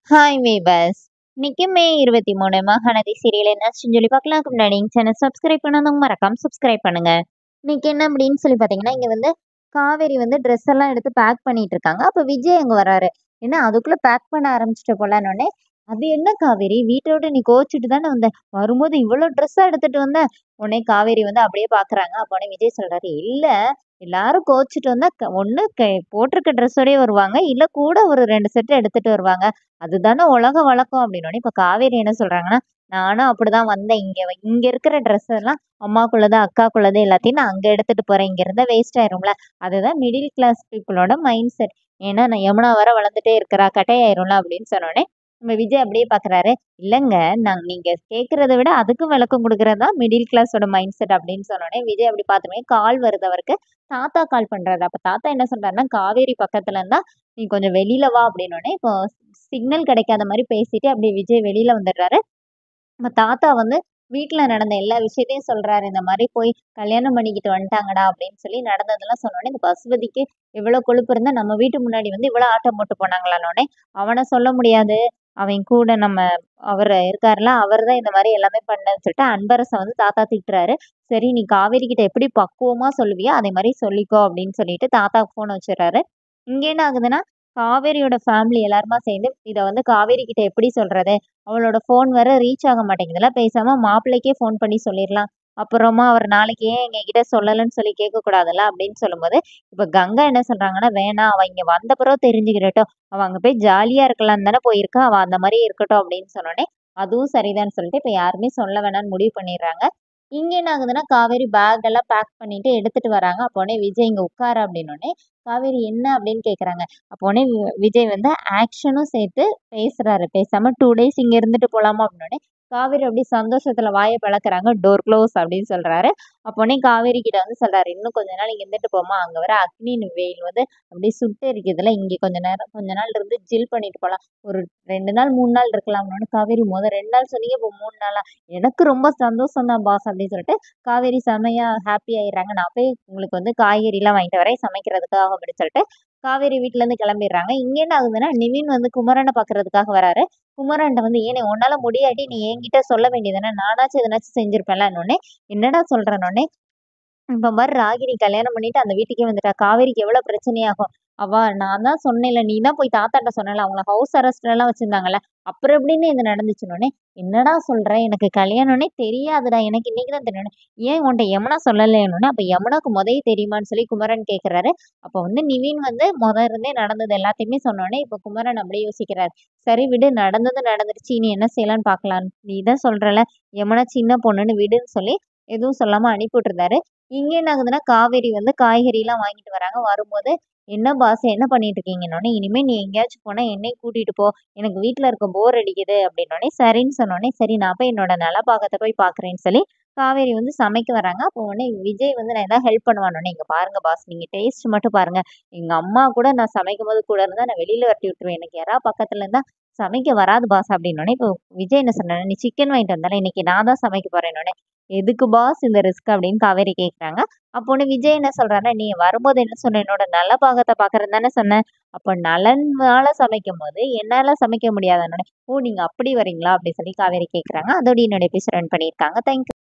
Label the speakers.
Speaker 1: hi வீபஸ் இன்னைக்கு மே இருபத்தி மூணு மகாநதி சீரியல் என்னாச்சுன்னு சொல்லி பார்க்கலாம்க்கு முன்னாடி சேனல் சப்ஸ்கிரைப் பண்ணாதவங்க மறக்காம சப்ஸ்கிரைப் பண்ணுங்க இன்னைக்கு என்ன அப்படின்னு சொல்லி பார்த்தீங்கன்னா இங்கே வந்து காவேரி வந்து ட்ரெஸ் எல்லாம் எடுத்து பேக் பண்ணிட்டு இருக்காங்க அப்போ விஜய் அங்கே வராரு ஏன்னா அதுக்குள்ளே பேக் பண்ண ஆரம்பிச்சிட்ட போலான்னு அது என்ன காவேரி வீட்டோட நீ கோச்சிட்டு தானே வந்த வரும்போது இவ்வளோ ட்ரெஸ்ஸாக எடுத்துட்டு வந்த உடனே காவேரி வந்து அப்படியே பார்க்குறாங்க அப்போ உடனே விஜய் சொல்றாரு இல்லை எல்லாரும் கோச்சிட்டு வந்தா க- ஒண்ணு க போட்டிருக்க ட்ரெஸ்ஸோடய வருவாங்க இல்ல கூட ஒரு ரெண்டு செட் எடுத்துட்டு வருவாங்க அதுதானே உலக வழக்கம் அப்படின்னு இப்ப காவேரி என்ன சொல்றாங்கன்னா நானும் அப்படிதான் வந்தேன் இங்க வ- இங்க இருக்கிற ட்ரெஸ் எல்லாம் அம்மாக்குள்ளது அக்காக்குள்ளது எல்லாத்தையும் நான் அங்க எடுத்துட்டு போறேன் இங்க இருந்தா வேஸ்ட் ஆயிரும்ல அதுதான் மிடில் கிளாஸ் பீப்புளோட மைண்ட் செட் ஏன்னா நான் யமுனா வர வளர்ந்துட்டே இருக்கிறா கட்டையாயிரும்ல அப்படின்னு சொன்னோடனே நம்ம விஜய் அப்படியே பாக்குறாரு இல்லைங்க நாங்க நீங்க கேக்குறத விட அதுக்கும் விளக்கம் கொடுக்கறது தான் மிடில் கிளாஸோட மைண்ட் செட் அப்படின்னு சொன்னோடனே விஜய் அப்படி பார்த்துமே கால் வருது அவருக்கு தாத்தா கால் பண்றாரு அப்ப தாத்தா என்ன சொல்றாருன்னா காவேரி பக்கத்துல இருந்தா நீ கொஞ்சம் வெளியில வா அப்படின்னோடனே இப்போ சிக்னல் கிடைக்காத மாதிரி பேசிட்டு அப்படியே விஜய் வெளியில வந்துடுறாரு நம்ம தாத்தா வந்து வீட்ல நடந்த எல்லா விஷயத்தையும் சொல்றாரு இந்த மாதிரி போய் கல்யாணம் பண்ணிக்கிட்டு வந்துட்டாங்கடா அப்படின்னு சொல்லி நடந்ததெல்லாம் சொன்னோடனே இந்த பசுபதிக்கு இவ்வளவு கொழுப்பு இருந்தா நம்ம வீட்டு முன்னாடி வந்து இவ்வளவு ஆட்டம் போட்டு போனாங்களான்னொடனே அவனை சொல்ல முடியாது அவன் கூட நம்ம அவர் இருக்காருல அவர் தான் இந்த மாதிரி எல்லாமே பண்ணன்னு சொல்லிட்டு அன்பரசை வந்து தாத்தா திட்டுறாரு சரி நீ காவேரி கிட்ட எப்படி பக்குவமா சொல்லுவியோ அதே மாதிரி சொல்லிக்கோ அப்படின்னு சொல்லிட்டு தாத்தாக்கு ஃபோன் வச்சிடுறாரு இங்க என்ன ஆகுதுன்னா காவேரியோட ஃபேமிலி எல்லாருமா சேர்ந்து இதை வந்து காவேரி கிட்ட எப்படி சொல்றது அவளோட ஃபோன் வேற ரீச் ஆக மாட்டேங்குதுல பேசாம மாப்பிள்ளைக்கே ஃபோன் பண்ணி சொல்லிடலாம் அப்புறமா அவர் நாளைக்கு ஏன் எங்க கிட்ட சொல்லலன்னு சொல்லி கேட்க கூடாதுல்ல அப்படின்னு சொல்லும்போது இப்ப கங்கா என்ன சொல்றாங்கன்னா வேணாம் அவ இங்க வந்த பிறகு தெரிஞ்சுக்கிட்டோம் அவ அங்க போய் ஜாலியா இருக்கலாம் தானே போயிருக்கா அவ அந்த மாதிரி இருக்கட்டும் அப்படின்னு சொன்னோடனே அதுவும் சரிதான்னு சொல்லிட்டு இப்ப யாருமே சொல்ல வேணாம்னு முடிவு பண்ணிடுறாங்க இங்க என்ன ஆகுதுன்னா காவேரி பேக் எல்லாம் பேக் பண்ணிட்டு எடுத்துட்டு வராங்க அப்போ உடனே விஜய் இங்க உட்கார அப்படின்னோடனே காவேரி என்ன அப்படின்னு கேக்குறாங்க அப்போ உடனே வி- விஜய் வந்து ஆக்ஷனும் சேர்த்து பேசுறாரு பேசாம டூ டேஸ் இங்க இருந்துட்டு போலாமா அப்படின்னோடனே காவேரி அப்படி சந்தோஷத்துல வாயை பழக்கறாங்க டோர் க்ளோஸ் அப்படின்னு சொல்றாரு அப்போ உடனே காவேரி கிட்ட வந்து சொல்றாரு இன்னும் கொஞ்ச நாள் இங்க இருந்துட்டு போமா அங்க வர அக்னி வெயில் வந்து அப்படியே சுட்டு இருக்குதுல இங்க கொஞ்ச நேரம் கொஞ்ச நாள் இருந்து ஜில் பண்ணிட்டு போலாம் ஒரு ரெண்டு நாள் மூணு நாள் இருக்கலாம்னு காவேரி முத ரெண்டு நாள் சொன்னீங்க இப்போ மூணு நாளா எனக்கு ரொம்ப சந்தோஷம் தான் பாஸ் அப்படின்னு சொல்லிட்டு காவேரி செமையா ஹாப்பி ஆயிடுறாங்க நான் போய் உங்களுக்கு வந்து காய்கறி எல்லாம் வாங்கிட்டு வரேன் சமைக்கிறதுக்காக அப்படின்னு சொல்லிட்டு காவேரி வீட்ல இருந்து கிளம்பிடுறாங்க இங்க என்ன ஆகுதுன்னா நிவின் வந்து குமரனை பாக்குறதுக்காக வராரு குமரன்ட்ட வந்து ஏனே உன்னால முடியாட்டி நீ என்கிட்ட சொல்ல வேண்டியதானே நானாச்சும் எதனாச்சும் செஞ்சிருப்பேன்ல உடனே என்னடா சொல்றேன்னொடனே இப்ப மாதிரி ராகினி கல்யாணம் பண்ணிட்டு அந்த வீட்டுக்கே வந்துட்டா காவேரிக்கு எவ்வளவு பிரச்சனையாகும் அவ நான் தான் சொன்னேன்ல நீ தான் போய் தாத்தாட்ட சொன்னல அவங்கள ஹவுஸ் அரெஸ்ட்ல எல்லாம் வச்சிருந்தாங்கல்ல அப்புறம் எப்படின்னு இது நடந்துச்சுன்னொடனே என்னடா சொல்ற எனக்கு கல்யாணம்னே தெரியாதுடா எனக்கு இன்னைக்கு தான் தெரியும் ஏன் உன்ட்ட யமுனா சொல்லலைன்னு அப்ப யமுனாக்கு முதல்ல தெரியுமான்னு சொல்லி குமரன் கேக்குறாரு அப்ப வந்து நிவின் வந்து முத இருந்தே நடந்தது எல்லாத்தையுமே சொன்னோடனே இப்ப குமரன் அப்படியே யோசிக்கிறாரு சரி விடு நடந்தது நடந்துருச்சு இனி என்ன செய்யலாம்னு பார்க்கலாம் நீ தான் சொல்றல யமுனா சின்ன பொண்ணுன்னு விடுன்னு சொல்லி எதுவும் சொல்லாம அனுப்பி விட்டுருந்தாரு இங்க என்ன ஆகுதுன்னா காவேரி வந்து காய்கறி எல்லாம் வாங்கிட்டு வராங்க வரும்போது என்ன பாஸ் என்ன பண்ணிட்டு இருக்கீங்கன்னொடனே இனிமே நீ எங்கேயாச்சும் போனா என்னையும் கூட்டிட்டு போ எனக்கு வீட்ல இருக்க போர் அடிக்குது அப்படின்னோடனே சரின்னு சொன்னோடனே சரி நான் போய் என்னோட நலபாகத்தை போய் பாக்குறேன்னு சொல்லி காவேரி வந்து சமைக்க வராங்க அப்போ உடனே விஜய் வந்து நான் ஏதாவது ஹெல்ப் பண்ணுவானோடனே இங்க பாருங்க பாஸ் நீங்க டேஸ்ட் மட்டும் பாருங்க எங்க அம்மா கூட நான் சமைக்கும் போது கூட இருந்தா நான் வெளியில வரட்டி விட்டுருவேன் எனக்கு யாராவது பக்கத்துல இருந்தா சமைக்க வராது பாஸ் அப்படின்னோடனே இப்போ விஜய் என்ன சொன்னாரு நீ சிக்கன் வாங்கிட்டு வந்தாலே இன்னைக்கு நான் தான் சமைக்க போறேன்னொடனே எதுக்கு பாஸ் இந்த ரிஸ்க் அப்படின்னு காவேரி கேக்குறாங்க அப்போ உடனே விஜய் என்ன சொல்றாருன்னா நீ வரும்போது என்ன சொன்ன என்னோட நல்ல பாகத்தை பாக்குறேன்னு தானே சொன்னேன் அப்ப நலனால சமைக்கும் போது என்னால சமைக்க முடியாதுன்னு ஓ நீங்க அப்படி வரீங்களா அப்படி சொல்லி காவேரி கேக்குறாங்க அதோட என்னுடைய எபிசோட் ரன் பண்ணியிருக்காங்க தேங்க்யூ